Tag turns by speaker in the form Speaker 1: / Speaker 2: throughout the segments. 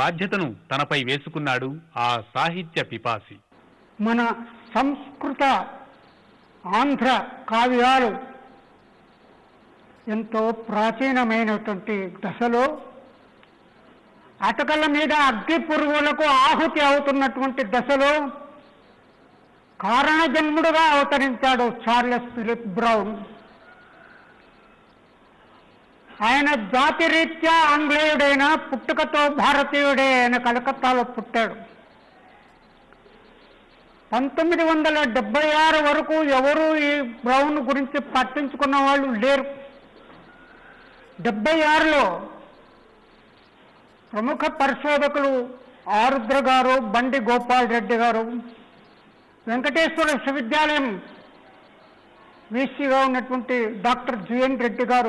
Speaker 1: బాధ్యతను తనపై వేసుకున్నాడు ఆ సాహిత్య పిపాసి
Speaker 2: మన సంస్కృత ఆంధ్ర కావ్యాలు ఎంతో ప్రాచీనమైనటువంటి దశలో అటకల మీద అగ్గి పురుగులకు ఆహుతి అవుతున్నటువంటి దశలో కారణజన్ముడుగా అవతరించాడు చార్లెస్ ఫిలిప్ బ్రౌన్ ఆయన జాతిరీత్యా ఆంగ్లేయుడైన పుట్టుకతో భారతీయుడే ఆయన కలకత్తాలో పుట్టాడు పంతొమ్మిది వందల డెబ్బై ఆరు వరకు ఎవరు ఈ బ్రౌన్ గురించి పట్టించుకున్న వాళ్ళు లేరు డెబ్బై ఆరులో ప్రముఖ పరిశోధకులు ఆరుద్ర గారు బండి గోపాల్ రెడ్డి గారు వెంకటేశ్వర విశ్వవిద్యాలయం వీసీగా ఉన్నటువంటి డాక్టర్ జిఎన్ రెడ్డి గారు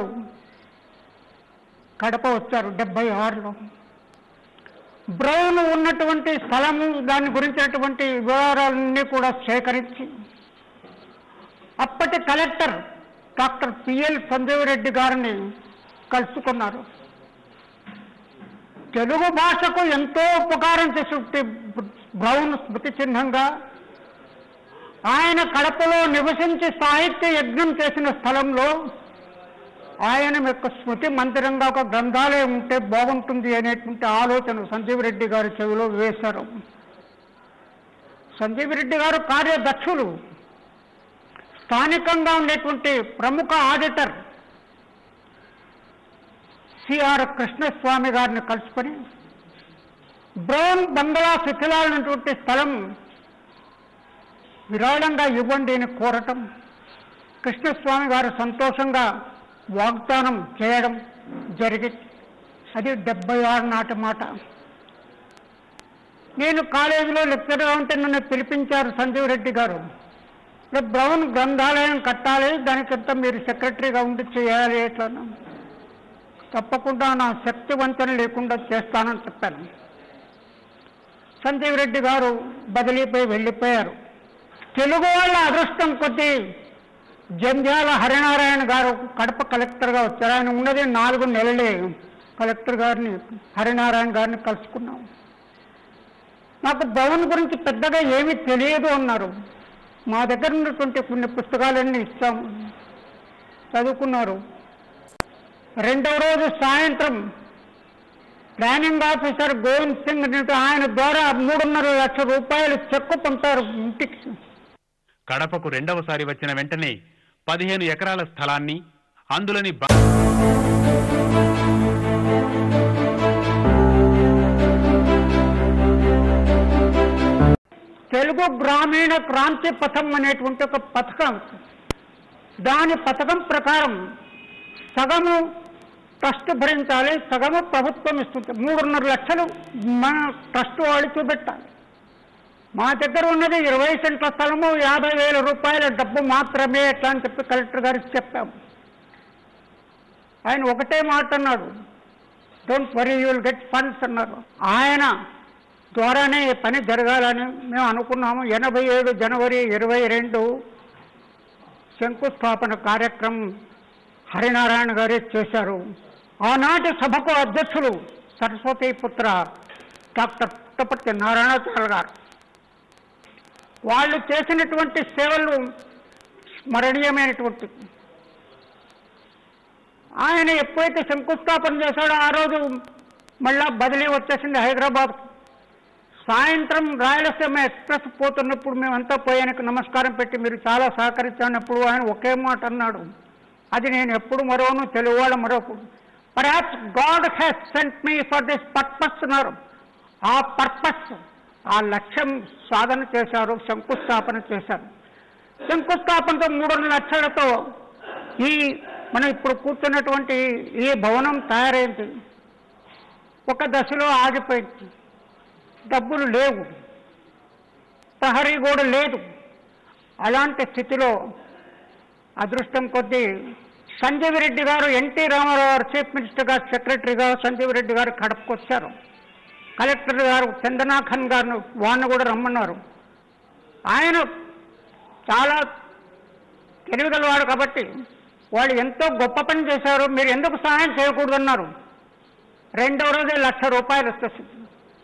Speaker 2: కడప వచ్చారు డెబ్బై ఆరులో బ్రౌన్ ఉన్నటువంటి స్థలము దాని గురించినటువంటి వివరాలన్నీ కూడా సేకరించి అప్పటి collector doctor P L Sanjeev Reddy గారిని కలుసుకున్నారు తెలుగు భాషకు ఎంతో ఉపకారం చేసి బ్రౌన్ స్మృతి చిహ్నంగా ఆయన కడపలో నివసించి సాహిత్య యజ్ఞం చేసిన స్థలంలో ఆయన యొక్క స్మృతి మందిరంగా ఒక గ్రంథాలయం ఉంటే బాగుంటుంది అనేటువంటి ఆలోచన సంజీవ్ రెడ్డి గారి చెవిలో వేశారు సంజీవ్ రెడ్డి గారు కార్యదక్షులు స్థానికంగా ఉండేటువంటి ప్రముఖ ఆడిటర్ సిఆర్ కృష్ణస్వామి గారిని కలుసుకొని బ్రౌన్ బంగ్లా శిథిలాలైనటువంటి స్థలం విరాళంగా ఇవ్వండి అని కోరటం కృష్ణస్వామి గారు సంతోషంగా వాగ్దానం చేయడం జరిగింది అది డెబ్బై ఆరు నాటి మాట నేను కాలేజీలో లెక్చర్గా ఉంటే నన్ను పిలిపించారు సంజీవ్ రెడ్డి గారు ఇలా బ్రౌన్ గ్రంథాలయం కట్టాలి దానికంతా మీరు సెక్రటరీగా ఉండి చేయాలి ఎట్లా తప్పకుండా నా శక్తి వంచన లేకుండా చేస్తానని చెప్పాను సంజీవ్ రెడ్డి గారు బదిలీపై వెళ్ళిపోయారు తెలుగు వాళ్ళ అదృష్టం కొద్దీ జంధ్యాల హరినారాయణ గారు కడప కలెక్టర్గా వచ్చారు ఆయన ఉన్నది నాలుగు నెలలే కలెక్టర్ గారిని హరినారాయణ గారిని కలుసుకున్నాం నాకు భవన్ గురించి పెద్దగా ఏమీ తెలియదు అన్నారు మా దగ్గర ఉన్నటువంటి కొన్ని పుస్తకాలన్నీ ఇస్తాం చదువుకున్నారు రెండవ రోజు సాయంత్రం ప్లానింగ్ ఆఫీసర్ గోవింద్ సింగ్ అనేటి ఆయన ద్వారా మూడున్నర లక్షల రూపాయలు చెక్కు పంపారు ఇంటికి
Speaker 1: కడపకు రెండవసారి వచ్చిన వెంటనే పదిహేను ఎకరాల స్థలాన్ని అందులోని బ-
Speaker 2: తెలుగు గ్రామీణ క్రాంతి పథం అనేటువంటి ఒక పథకం దాని పథకం ప్రకారం సగము ట్రస్ట్ భరించాలి సగము ప్రభుత్వం ఇస్తుంది మూడున్నర లక్షలు మన ట్రస్ట్ వాళ్ళు చూపెట్టాలి మా దగ్గర ఉన్నది ఇరవై సెంట్ల స్థలము యాభై వేల రూపాయల డబ్బు మాత్రమే ఎట్లా అని చెప్పి కలెక్టర్ గారికి చెప్పాము ఆయన ఒకటే మాట అన్నాడు don't worry you will get funds అన్నారు ఆయన ద్వారానే ఈ పని జరగాలని మేము అనుకున్నాము ఎనభై ఏడు జనవరి ఇరవై రెండు శంకుస్థాపన కార్యక్రమం హరినారాయణ గారే చేశారు ఆనాటి సభకు అధ్యక్షులు సరస్వతి పుత్ర డాక్టర్ పుట్టపర్తి నారాయణాచార్య గారు వాళ్ళు చేసినటువంటి సేవలు స్మరణీయమైనటువంటి ఆయన ఎప్పుడైతే శంకుస్థాపన చేశాడో ఆ రోజు మళ్ళా బదిలీ వచ్చేసింది హైదరాబాద్ సాయంత్రం రాయలసీమ ఎక్స్ప్రెస్ పోతున్నప్పుడు మేమంతా పోయి ఆయనకు నమస్కారం పెట్టి మీరు చాలా సహకరించానప్పుడు ఆయన ఒకే మాట అన్నాడు అది నేను ఎప్పుడు మరోను తెలుగు వాళ్ళ మరొక perhaps God has sent me for this purpose అన్నారు ఆ పర్పస్ ఆ లక్ష్యం సాధన చేశారు శంకుస్థాపన చేశారు శంకుస్థాపనతో మూడు లక్షలతో ఈ మనం ఇప్పుడు కూర్చున్నటువంటి ఈ భవనం తయారైంది ఒక దశలో ఆగిపోయింది డబ్బులు లేవు ప్రహరీ కూడా లేదు అలాంటి స్థితిలో అదృష్టం కొద్దీ సంజీవ్ రెడ్డి గారు ఎన్టీ రామారావు గారు చీఫ్ మినిస్టర్గా సెక్రటరీగా సంజీవ్ రెడ్డి గారు కడపకు వచ్చారు కలెక్టర్ గారు చందనాఖన్ గారిని వాడిని కూడా రమ్మన్నారు ఆయన చాలా తెలివిగలవాడు కాబట్టి వాళ్ళు ఎంతో గొప్ప పని చేశారు మీరు ఎందుకు సహాయం చేయకూడదన్నారు రెండవ రోజే లక్ష రూపాయలు వచ్చేసింది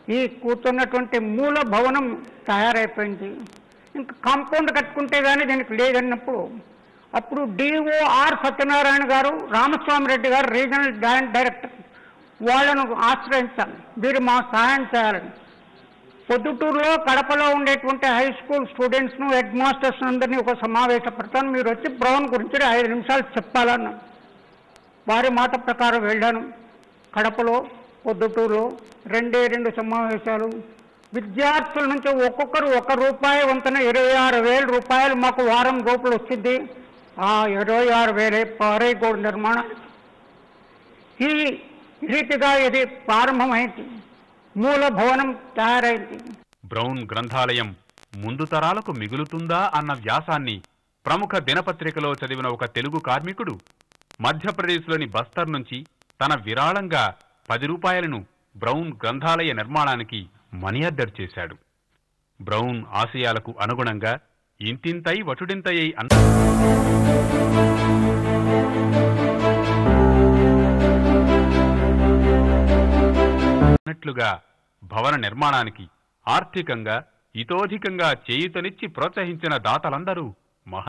Speaker 2: ఈ కూర్చున్నటువంటి మూల భవనం తయారైపోయింది ఇంకా కాంపౌండ్ కట్టుకుంటే కానీ దీనికి లేదన్నప్పుడు అప్పుడు డిఓఆర్ సత్యనారాయణ గారు రామస్వామి రెడ్డి గారు రీజనల్ జాయింట్ డైరెక్టర్ వాళ్ళను ఆశ్రయించాను మీరు మా సహాయం చేయాలని పొద్దుటూరులో కడపలో ఉండేటువంటి హై స్కూల్ స్టూడెంట్స్ను హెడ్ మాస్టర్స్ అందరినీ ఒక సమావేశపడతాను మీరు వచ్చి బ్రౌన్ గురించి ఐదు నిమిషాలు చెప్పాలన్నాను వారి మాట ప్రకారం వెళ్ళాను కడపలో పొద్దుటూరులో రెండే రెండు సమావేశాలు విద్యార్థుల నుంచి ఒక్కొక్కరు ఒక రూపాయి వంతున ఇరవై ఆరు వేల రూపాయలు మాకు వారం రూపాయలు వచ్చింది ఆ ఇరవై ఆరు వేలే పారేగోడు నిర్మాణం ఈ రీతిగా ఇది ప్రారంభమైంది మూల భవనం తయారైంది
Speaker 1: బ్రౌన్ గ్రంథాలయం ముందు తరాలకు మిగులుతుందా అన్న వ్యాసాన్ని ప్రముఖ దినపత్రికలో చదివిన ఒక తెలుగు కార్మికుడు మధ్యప్రదేశ్లోని బస్తర్ నుంచి తన విరాళంగా పది రూపాయలను బ్రౌన్ గ్రంథాలయ నిర్మాణానికి మనీ ఆర్డర్ చేశాడు బ్రౌన్ ఆశయాలకు అనుగుణంగా ఇంతింతై వటుడింతయ్యై అన్న అన్నట్లుగా భవన నిర్మాణానికి ఆర్థికంగా ఇతోధికంగా చేయుతనిచ్చి ప్రోత్సహించిన దాతలందరూ